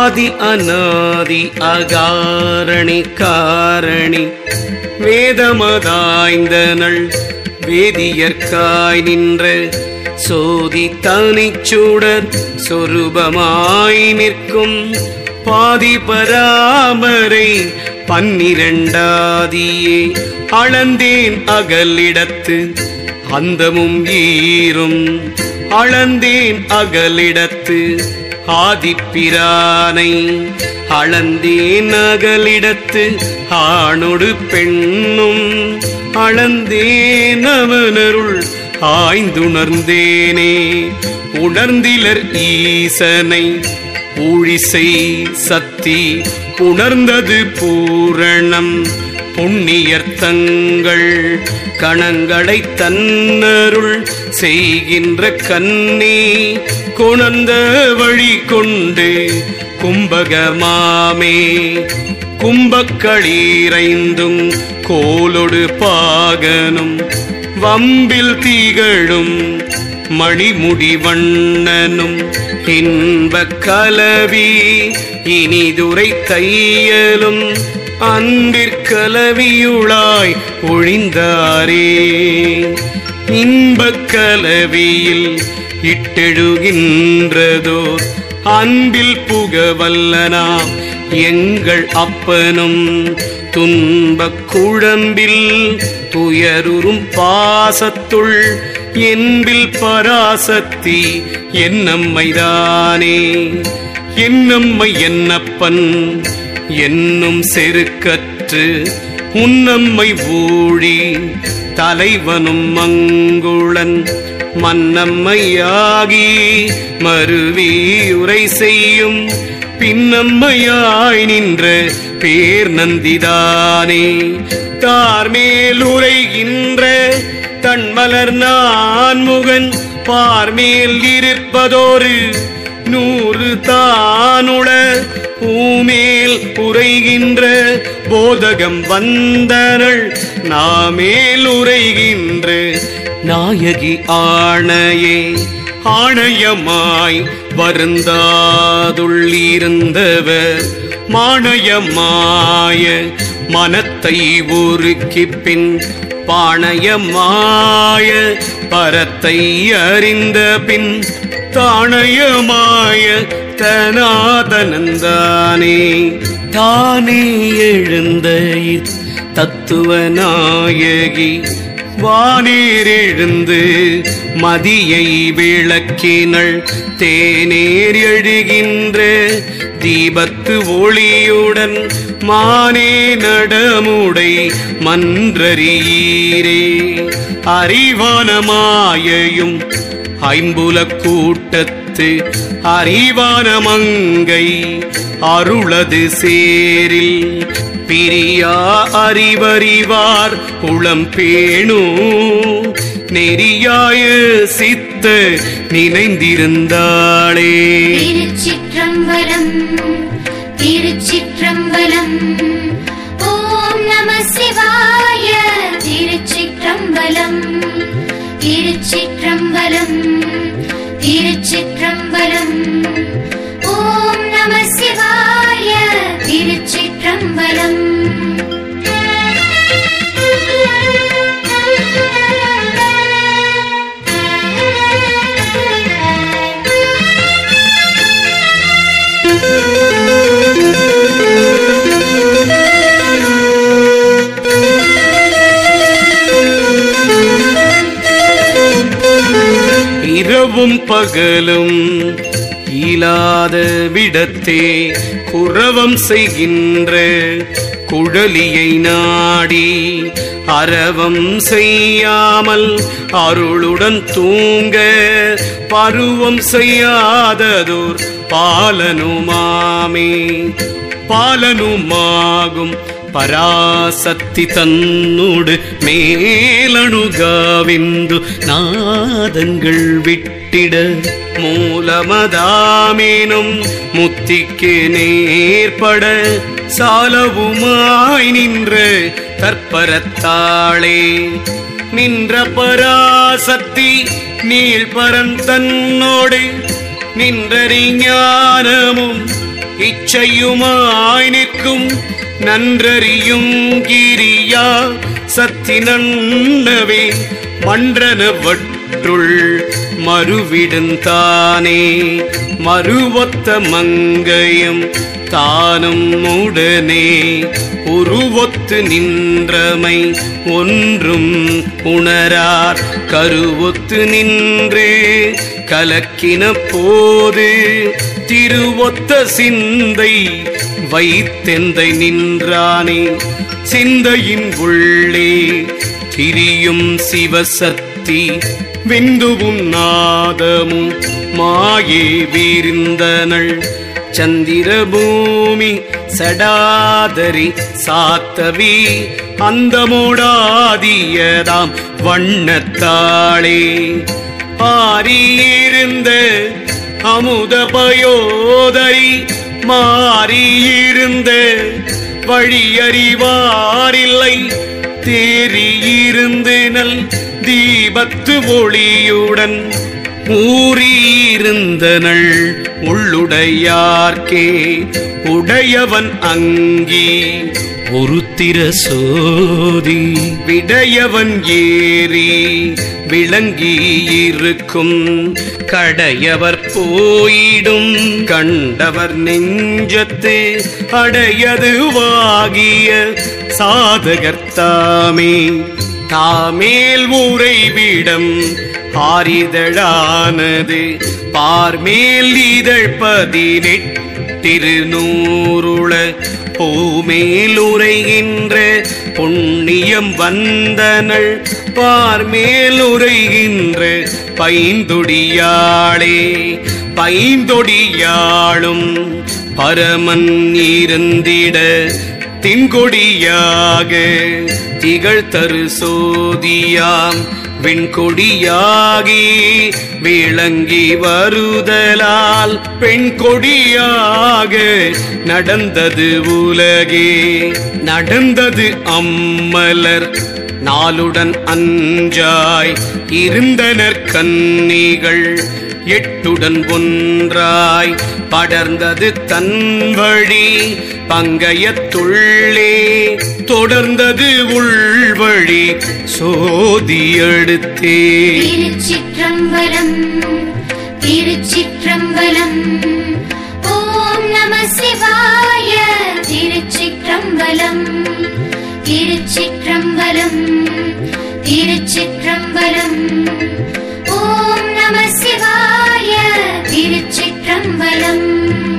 ஆதி அநாதி அகாரணி காரணி வேதமதாய்ந்தனள் வேதியர்க்காய் நின்ற சோதி தனிச்சுடர் சொரூபமாய் நிற்கும் பாதி பராமரை பன்னிரண்டாதியே அளந்தேன் அகலிடத்து அந்தமும் ஈரும் அளந்தேன் அகலிடத்து ஆதிப்பிரானை அளந்தேன் அகலிடத்து ஆணொடு பெண்ணும் அளந்தேன் அவனருள் ஆய்ந்துணர்ந்தேனே உணர்ந்திலர் ஈசனை ஊழிசை சக்தி உணர்ந்தது பூரணம் புண்ணியர் தங்கள் கணங்களை தன்னருள் செய்கின்ற கண்ணே கொணர்ந்த வழி கொண்டு கும்பகமாமே கும்பக்களீரைந்தும் கோலொடு பாகனும் வம்பில் திகழும் மணிமுடி வண்ணனும் இன்பக் கலவி இனிதுரை தையலும் அன்பிற்கலவியுளாய் ஒழிந்தாரே இன்பக் கலவியில் இட்டெழுகின்றதோர் அன்பில் புகவல்லனாம் எங்கள் அப்பனும் துன்பக் குழம்பில் துயருறும் பாசத்துள் என்பில் பராசக்தி என்னம்மைதானே என்னம்மை என்னப்பன் என்னும் செருக்கற்று உன்னம்மை ஊழி தலைவனும் மங்குளன் மன்னம்மையாகி மருவி உரை செய்யும் பின்னம்மையாய் நின்ற பேர் நந்திதானே தார்மேல் உரைகின்ற தன்மலர் நான் முகன் பார்மேல் இருப்பதோரு நூறு தானுள பூமேல் உரைகின்ற போதகம் வந்தனள் நாமேல் உரைகின்ற நாயகி ஆணையே ஆணையமாய் வருந்தாதுள்ளிருந்தவர் மாணயமாய மனத்தை உருக்கி பின் பாணயமாய பரத்தை அறிந்த பின் தாணயமாய தனாதனந்தானே தானே எழுந்த தத்துவ நாயகி வானேர் எழுந்து மதியை விளக்கினள் தேனேர் எழுகின்ற தீபத்து ஒளியுடன் மானே நடமுடை மன்றரீரே அறிவான மாயையும் ஐம்புல கூட்டத்து அறிவான மங்கை அருளது சேரில் பிரியா அறிவறிவார் உளம் பேணு நெறியாய சித்த நினைந்திருந்தாளே திருச்சிற்றம்பலம் திருச்சிற்றம்பலம் ஓம் நம சிவாய திருச்சிற்றம்பலம் திருச்சிற்றம்பலம் திருச்சிற்றம்பலம் ஓம் நம சிவாய திருச்சிற்றம்பலம் இரவும் பகலும் இயலாத விடத்தே குரவம் செய்கின்ற குழலியை நாடி அரவம் செய்யாமல் அருளுடன் தூங்க பருவம் செய்யாததோர் பாலனுமாமே பாலனுமாகும் பராசக்தி தன்னோடு மேலணுகாவிந்து நாதங்கள் விட்டிட மூலமதாமேனும் முத்திக்கு நேர்பட சாலவுமாய் நின்ற தற்பரத்தாளே நின்ற பராசக்தி நீழ்பரன் தன்னோடு நின்றறி ஞானமும் இச்சையுமாய் நிற்கும் நன்றறியும் கிரியா சத்தி நன்னவே மன்றனவற்றுள் மறுவிடுந்தானே மறுவொத்த மங்கையும் தானும் உடனே உருவொத்து நின்றமை ஒன்றும் உணரார் கருவொத்து நின்று கலக்கின போது திருவொத்த சிந்தை வைத்தெந்தை நின்றானே சிந்தையின் உள்ளே திரியும் சிவசக்தி விந்துவும் நாதமும் மாயே வீரிந்தனள் சந்திர பூமி சடாதரி சாத்தவி அந்தமோடாதியதாம் வண்ணத்தாளே ஆரியிருந்த அமுத பயோதரி மாறியிருந்த வழியறிவாரில்லை தேறியிருந்து நல் தீபத்து ஒளியுடன் ஊறியிருந்தனள் உள்ளுடையார்க்கே உடையவன் அங்கி ஒருத்திர சோதி விடையவன் ஏறி விளங்கி இருக்கும் கடையவர் போயிடும் கண்டவர் நெஞ்சத்து அடையதுவாகிய சாதகர்த்தாமே தாமேல் உறைவிடம் ஆரிதழானது பார்மேல் இதழ் பதினெட்டிருநூறுள பூமேல் உரைகின்ற புண்ணியம் வந்தனள் பார்மேல் உரைகின்ற பைந்தொடியாளே பைந்தொடியாளும் பரமன் இருந்திட தின்கொடியாக திகழ் தரு சோதியாம் விண்கொடியாகி விளங்கி வருதலால் பெண் கொடியாக நடந்தது உலகே நடந்தது அம்மலர் நாளுடன் அஞ்சாய் இருந்தனர் கன்னிகள் எட்டுடன் ஒன்றாய் படர்ந்தது தன் வழி பங்கயத்துள்ளே தொடர்ந்தது உள்வழி சோதியெடுத்தே திருச்சிற்றம்பலம் திருச்சிற்றம்பலம் ஓம் நம சிவாய திருச்சிற்றம்பலம் திருச்சிற்றம்பலம் திருச்சிற்றம்பலம் ஓம் நம சிவாய திருச்சிற்றம்பலம்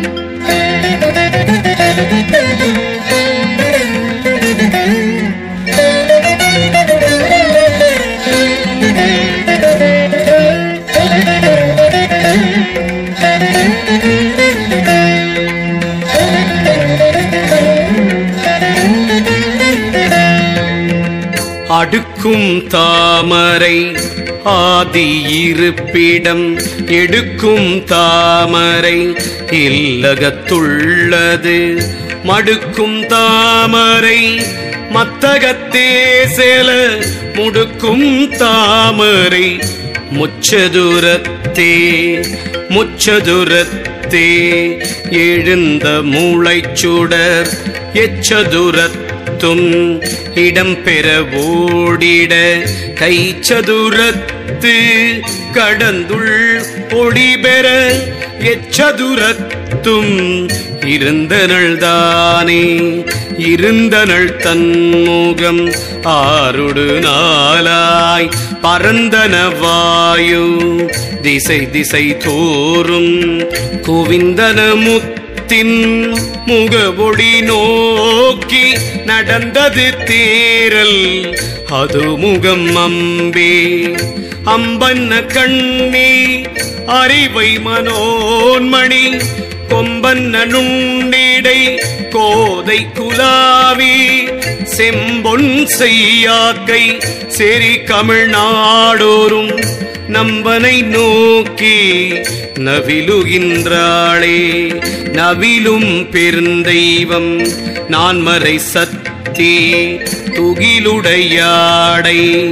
அடுக்கும் தாமரை ஆதி இருப்பிடம் எடுக்கும் தாமரை இல்லகத்துள்ளது மடுக்கும் தாமரை மத்தகத்தே செல முடுக்கும் தாமரை முச்சதுரத்தே முச்சதுரத்தே எழுந்த மூளைச்சுடர் எச்சதுரத்தும் இடம்பெற ஓடிட கைச்சதுரத்து கடந்துள் ஒளிபெற எச்சதுரத்தும் இருந்தனள் தானே இருந்தனள் தன்முகம் ஆருடு நாளாய் பரந்தன வாயு திசை திசை தோறும் குவிந்தன முத்தின் முகவொளி நோக்கி நடந்தது தேரல் அது முகம் அம்பே அம்பன்ன கண்ணி அறிவை மனோன்மணி கொம்பன்ன நுண்ணிடை கோதை குலாவி செம்பொன் செய்யாக்கை செறி கமிழ்நாடோறும் நம்பனை நோக்கி நவிலுகின்றாளே நவிலும் பெருந்தெய்வம் நான்மறை சத்தி துகிலுடையாடை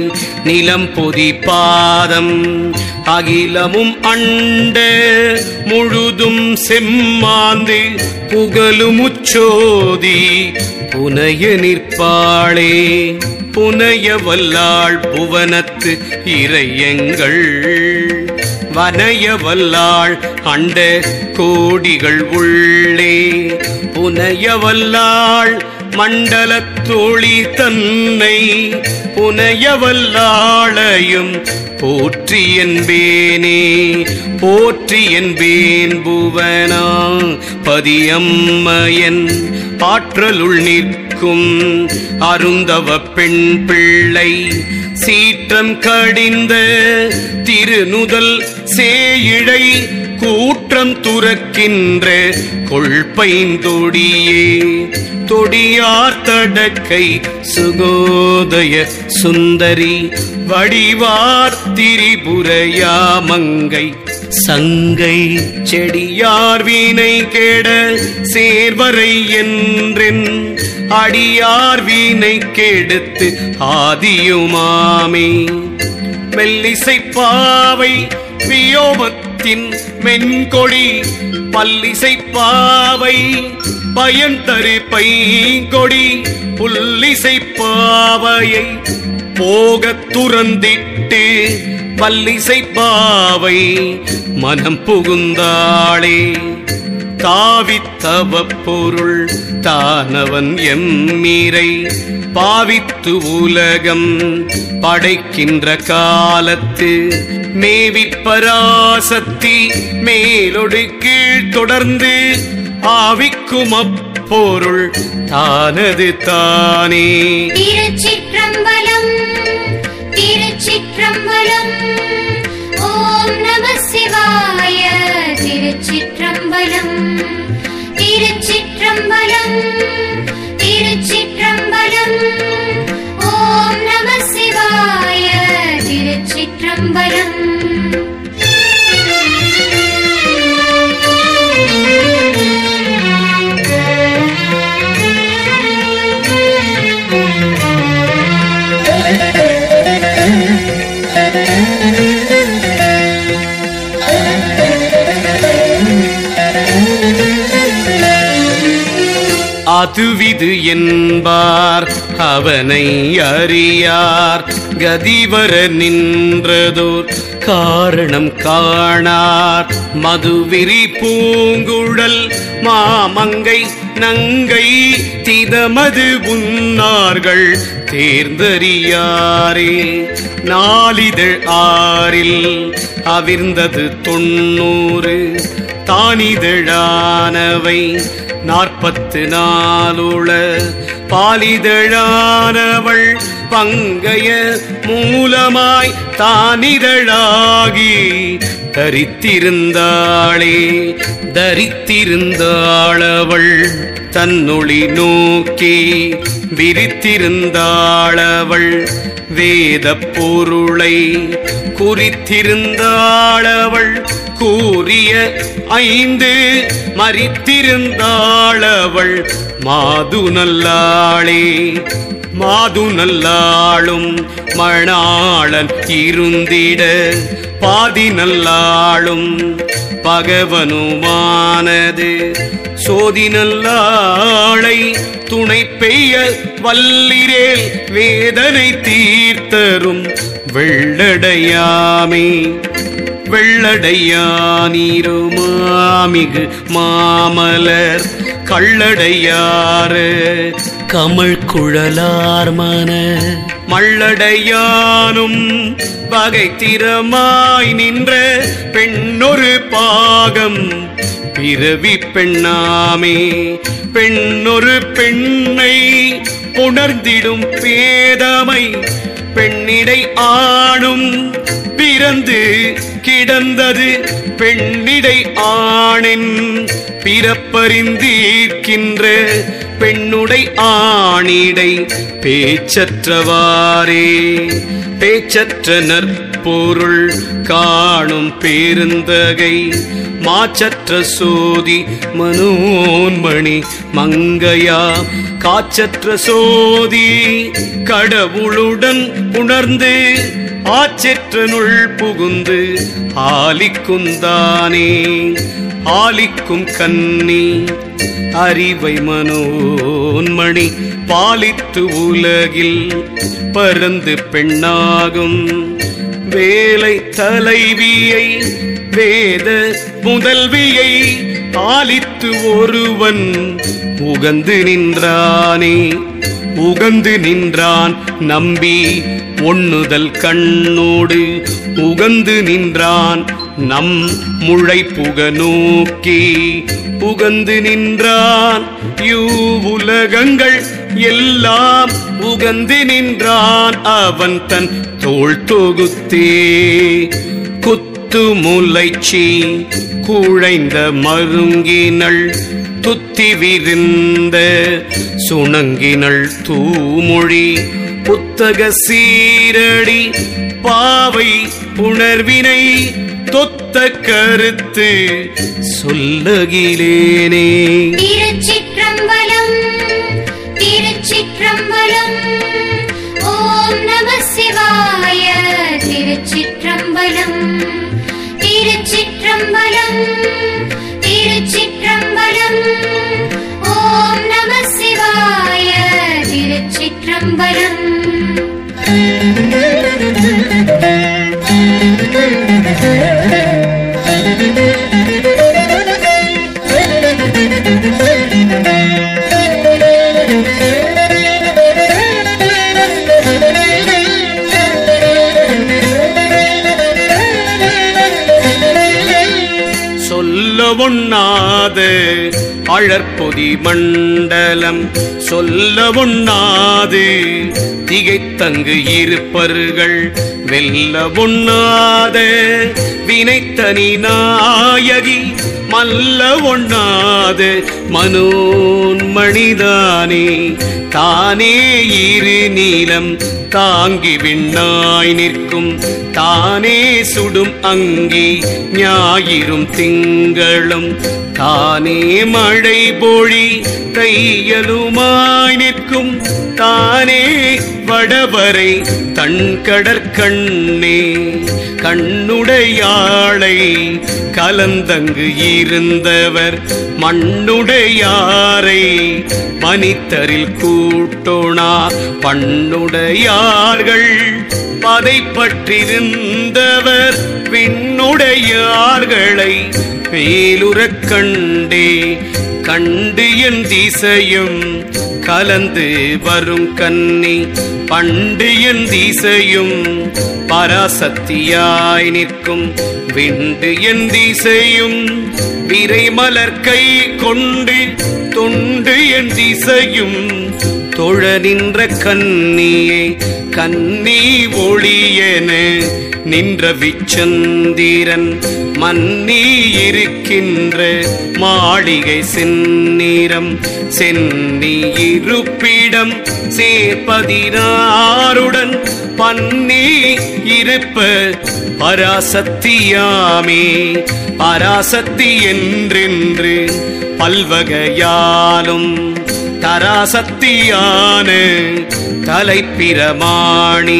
நிலம் பொதி பாதம் அகிலமும் அண்ட முழுதும் செம்மாந்து புகழுமுச்சோதி புனைய நிற்பாளே புனைய வல்லாள் புவனத்து இறையங்கள் வனைய வல்லாள் அண்ட கோடிகள் உள்ளே புனைய வல்லாள் மண்டலத்தோழி தன்னை புனையவல்லாளையும் போற்றி என்பேனே போற்றி என்பேன் புவனா பதியம்மையன் ஆற்றலுள் நிற்கும் அருந்தவ பெண் பிள்ளை சீற்றம் கடிந்த திருநுதல் சேயிழை கூற்றம் துறக்கின்ற கொள்பைந்தொடியே தொடியார் தடக்கை சுகோதய சுந்தரி வடிவார் திரிபுரையாமங்கை சங்கை செடியார் வீணை கேட சேர்வரை என்றென் அடியார் வீணை கெடுத்து ஆதியுமாமே மெல்லிசை பாவை வியோமத்தின் மென்கொடி பல்லிசை பாவை பயன் தரு பைங்கொடி புல்லிசை பாவையை போகத் துறந்திட்டு பல்லிசை பாவை மனம் புகுந்தாளே காவித்தவ பொருள் தானவன் எம்மீரை பாவித்து உலகம் படைக்கின்ற காலத்து மேவிப் பராசக்தி மேலொடு கீழ் தொடர்ந்து ஆவிக்கும் அப்பொருள் தானது தானே திருச்சிற்றம்பலம் திருச்சிற்றம்பலம் ஓம் நம சிவாய திருச்சிற்றம்பலம் திருச்சிற்றம்பலம் திருச்சிற்றம்பலம் ஓம் நம சிவாய திருச்சிற்றம்பலம் அதுவிது என்பார் அவனை அறியார் கதிவர நின்றதோர் காரணம் காணார் மதுவிரி பூங்குழல் மாமங்கை நங்கை திதமது உன்னார்கள் தேர்ந்தறியாரே நாளிதழ் ஆறில் அவிர்ந்தது தொண்ணூறு தானிதழானவை நாற்பத்து நாளுள பாலிதழானவள் பங்கைய மூலமாய் தானிதழாகி தரித்திருந்தாளே தரித்திருந்தாளவள் தன்னொளி நோக்கி விரித்திருந்தாளவள் வேத பொருளை குறித்திருந்தாளவள் கூறிய ஐந்து மறித்திருந்தாளவள் மாது நல்லாளே மாது நல்லாளும் மணாளன் இருந்திட பாதி நல்லாளும் பகவனுமானது சோதி நல்லாளை துணை பெய்ய வல்லிரேல் வேதனை தீர்த்தரும் வெள்ளடையாமே வெள்ளடையானீரோ மாமிகு மாமலர் கள்ளடையாறு கமழ் குழலார் மன மள்ளடையானும் வகை திறமாய் நின்ற பெண்ணொரு பாகம் பிறவி பெண்ணாமே பெண்ணொரு பெண்ணை உணர்ந்திடும் பேதமை பெண்ணிடை ஆணும் பிறந்து கிடந்தது பெண்ணிடை ஆணின் பிறப்பறிந்தீர்க்கின்ற பெண்ணுடை ஆணிடை பேச்சற்றவாறே பேச்சற்ற நற்பொருள் காணும் பேருந்தகை மாச்சற்ற சோதி மனோன்மணி மங்கையா காச்சற்ற சோதி கடவுளுடன் உணர்ந்து ஆச்சற்றனுள் புகுந்து ஆலிக்குந்தானே ஆலிக்கும் கன்னி அறிவை மனோன்மணி பாலித்து உலகில் பரந்து பெண்ணாகும் வேலை தலைவியை வேத முதல்வியை ஆலித்து ஒருவன் உகந்து நின்றானே உகந்து நின்றான் நம்பி ஒண்ணுதல் கண்ணோடு உகந்து நின்றான் நம் முளைப்புக நோக்கி உகந்து நின்றான் உலகங்கள் எல்லாம் உகந்து நின்றான் அவன் தன் தோள் தொகுத்தே குத்து முளைச்சி குழைந்த மருங்கினள் துத்தி விரிந்த சுணங்கினள் தூமொழி புத்தக சீரடி பாவை உணர்வினை தொத்த கருத்து சொல்லகிலேனே திருச்சிற்றம்பலம் திருச்சிற்றம்பலம் ஓம் நம சிவாய திருச்சிற்றம்பலம் திருச்சிற்றம்பலம் திருச்சிற்றம்பலம் ஓம் நம சிவாய திருச்சிற்றம்பலம் சொல்ல ஒண்ணாத அழற்பொதி மண்டலம் சொல்ல ஒண்ணாது திகைத்தங்கு இருப்பர்கள் வெல்ல ஒண்ணாத வினைத்தனி நாயகி மல்ல ஒண்ணாத மனோன்மணிதானே தானே இரு நீலம் தாங்கி விண்ணாய் நிற்கும் தானே சுடும் அங்கி ஞாயிறும் திங்களும் தானே மழை பொழி தையலுமாய் நிற்கும் தானே வடவரை தன் கடற்கண்ணே கண்ணுடையாளை கலந்தங்கு இருந்தவர் மண்ணுடையாரை மனிதரில் கூட்டோனா பண்ணுடையார்கள் பதை பற்றிருந்தவர் விண்ணுடையார்களை மேலுறக் கண்டே கண்டு என் திசையும் கலந்து வரும் கன்னி பண்டு என் திசையும் பராசக்தியாய் நிற்கும் விண்டு என் திசையும் விரைமலர் கை கொண்டு தொண்டு என் திசையும் தொழ நின்ற கன்னியே கன்னி ஒளியென நின்ற விச்சந்திரன் மன்னி இருக்கின்ற மாளிகை செந்நிறம் சென்னி இருப்பிடம் சேர்ப்பதினாருடன் பன்னி இருப்ப பராசக்தியாமே பராசக்தி என்றென்று பல்வகையாலும் தராசக்தியான தலைப்பிரமாணி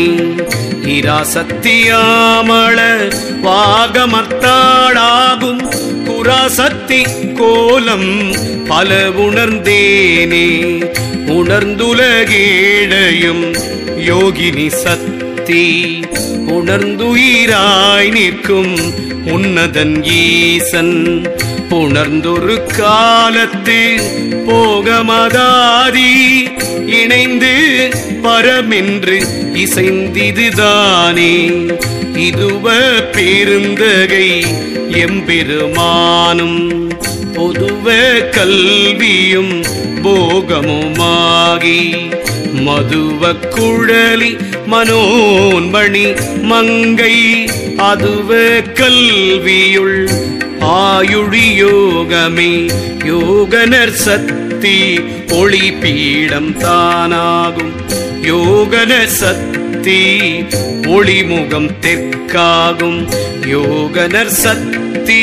இராசக்தியாமள வாகமத்தாடாகும் குராசக்தி கோலம் பல உணர்ந்தேனே உணர்ந்துலகேழையும் யோகினி சக்தி உணர்ந்துயிராய் நிற்கும் உன்னதன் ஈசன் புணர்ந்தொரு காலத்து போகமதாதி இணைந்து பரமென்று இசைந்திதுதானே இதுவ பெருந்தகை எம்பெருமானும் பொதுவ கல்வியும் போகமுமாகி மதுவ குழலி மனோன்மணி மங்கை அதுவ கல்வியுள் ஆயுழி யோகமே யோகனர் சக்தி ஒளி பீடம் தானாகும் யோகன சக்தி ஒளிமுகம் தெற்காகும் யோகனர் சக்தி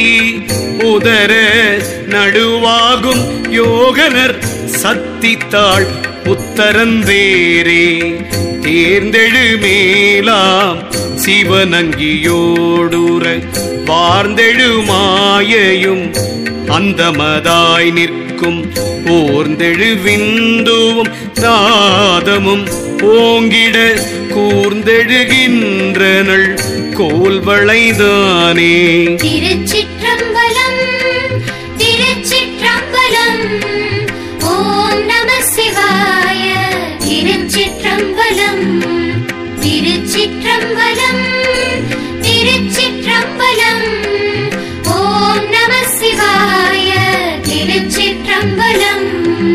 உதர நடுவாகும் யோகனர் சக்தி தாள் உத்தரந்தேரே தேர்ந்தெழு மேலாம் சிவனங்கியோடுற வார்ந்தெழு மாயையும் அந்தமதாய் நிற்கும் ஓர்ந்தெழு விந்துவும் நாதமும் ஓங்கிட கூர்ந்தெழுகின்றனள் கோல்வளைதானே திருச்சிற்றம்பலம் திருச்சிற்றம்பலம் ஓம் நம சிவாய திருச்சிற்றம்பலம் திருச்சிற்றம்பலம் திருச்சிற்றம்பலம் ஓம் நம சிவாய திருச்சிற்றம்பலம்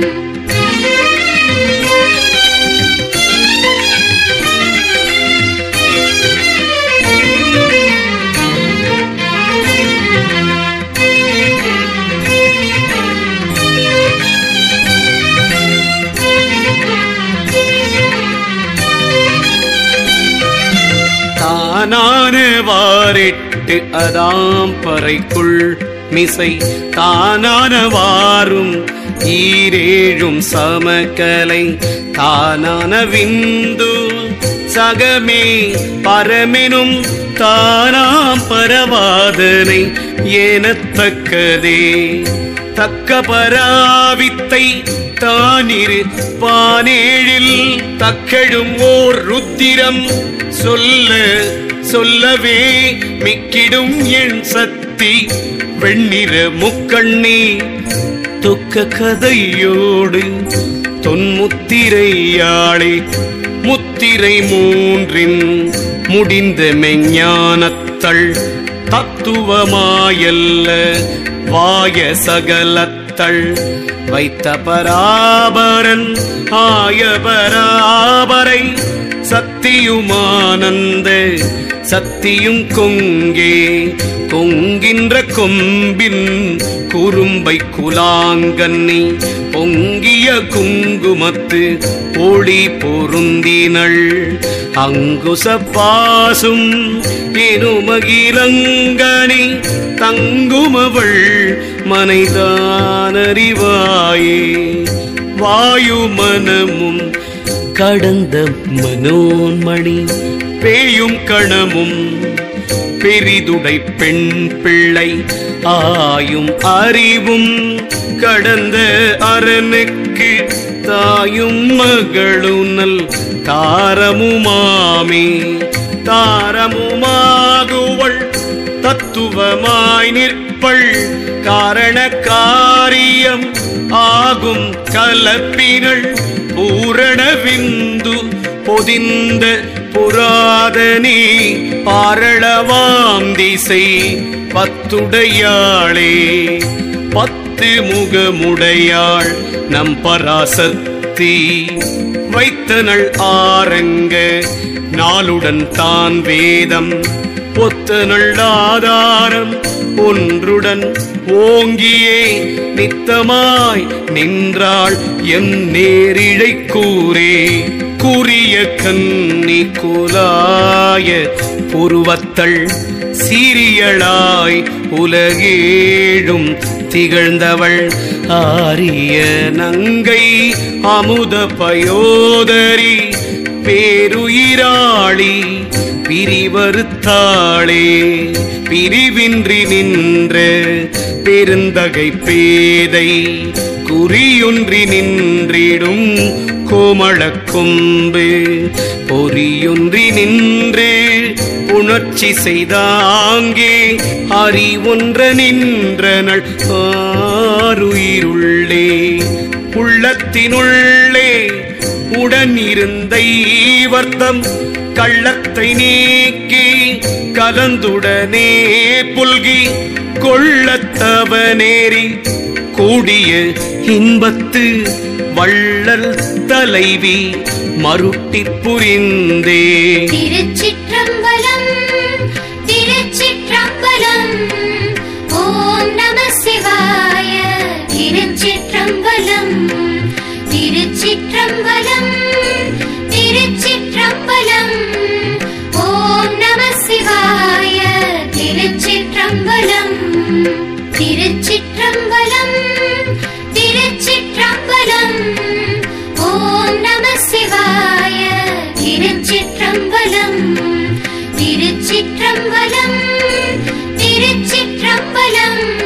தானானவாரெட்டு அதாம் பறைக்குள் மிசை தானானவாறும் ஈரேழும் சமகலை தானான விந்து சகமே பரமெனும் தானாம் பரவாதனை ஏனத்தக்கதே தக்க பராவித்தை தானிரு பானேழில் தக்கெழும் ஓர் ருத்திரம் சொல்ல சொல்லவே மிக்கிடும் என் சக்தி வெண்ணிற முக்கண்ணி துக்க கதையோடு தொன்முத்திரையாளே முத்திரை மூன்றின் முடிந்த மெஞ்ஞானத்தள் தத்துவமாயல்ல வாய சகலத்தள் வைத்த பராபரன் ஆய பராபரை சத்தியுமானந்த சத்தியும் கொங்கே கொங்கின்ற கொம்பின் குறும்பை குலாங்கன்னி பொங்கிய குங்குமத்து ஒளி பொருந்தினள் அங்குச பாசும் எனுமகிலங்கனி தங்குமவள் மனைதானறிவாயே வாயு மனமும் கடந்த மனோன்மணி பேயும் கணமும் பெரிதுடை பெண் பிள்ளை ஆயும் அறிவும் கடந்த அரனுக்கு தாயும் மகளுனல் தாரமுமாமே தாரமுமாகுவள் தத்துவமாய் நிற்பள் காரண காரியம் ஆகும் கலப்பினள் பூரண விந்து பொதிந்த புராதனே பாரளவாம் திசை பத்துடையாளே பத்து முகமுடையாள் நம் பராசக்தி வைத்தனள் ஆரங்க நாளுடன் தான் வேதம் ஒத்தனள் ஆதாரம் ஒன்றுடன் ஓங்கியே நித்தமாய் நின்றாள் என் நேரிழை கூரே கூறிய கன்னி குலாய புருவத்தள் சீரியளாய் உலகேழும் திகழ்ந்தவள் ஆரிய நங்கை அமுத பயோதரி பேருயிராளி பிரிவறுத்தாளே பிரிவின்றி நின்ற பெருந்தகை பேதை குறியொன்றி நின்றிடும் கோமளக் கொம்பு பொறியொன்றி நின்று புணர்ச்சி செய்தாங்கே அறிவொன்ற நின்றனள் ஆருயிருள்ளே உள்ளத்தினுள்ளே உடன் இருந்த வர்த்தம் கள்ளத்தை நீக்கி கலந்துடனே புல்கி கொள்ளத்தவனேறி கூடிய இன்பத்து வள்ளல் தலைவி மருட்டிற் புரிந்தே திருச்சிற்றம்பலம் திருச்சிற்றம்பலம் ஓம் நம சிவாய திருச்சிற்றம்பலம் திருச்சிற்றம்பலம் திருச்சிற்றம்பலம் ஓம் நம சிவாய திருச்சிற்றம்பலம் திருச்சிற்றம்பலம் திருச்சிற்றம்பலம் ஓம் திருச்சிற்றம்பலம் திருச்சிற்றம்பலம் திருச்சிற்றம்பலம்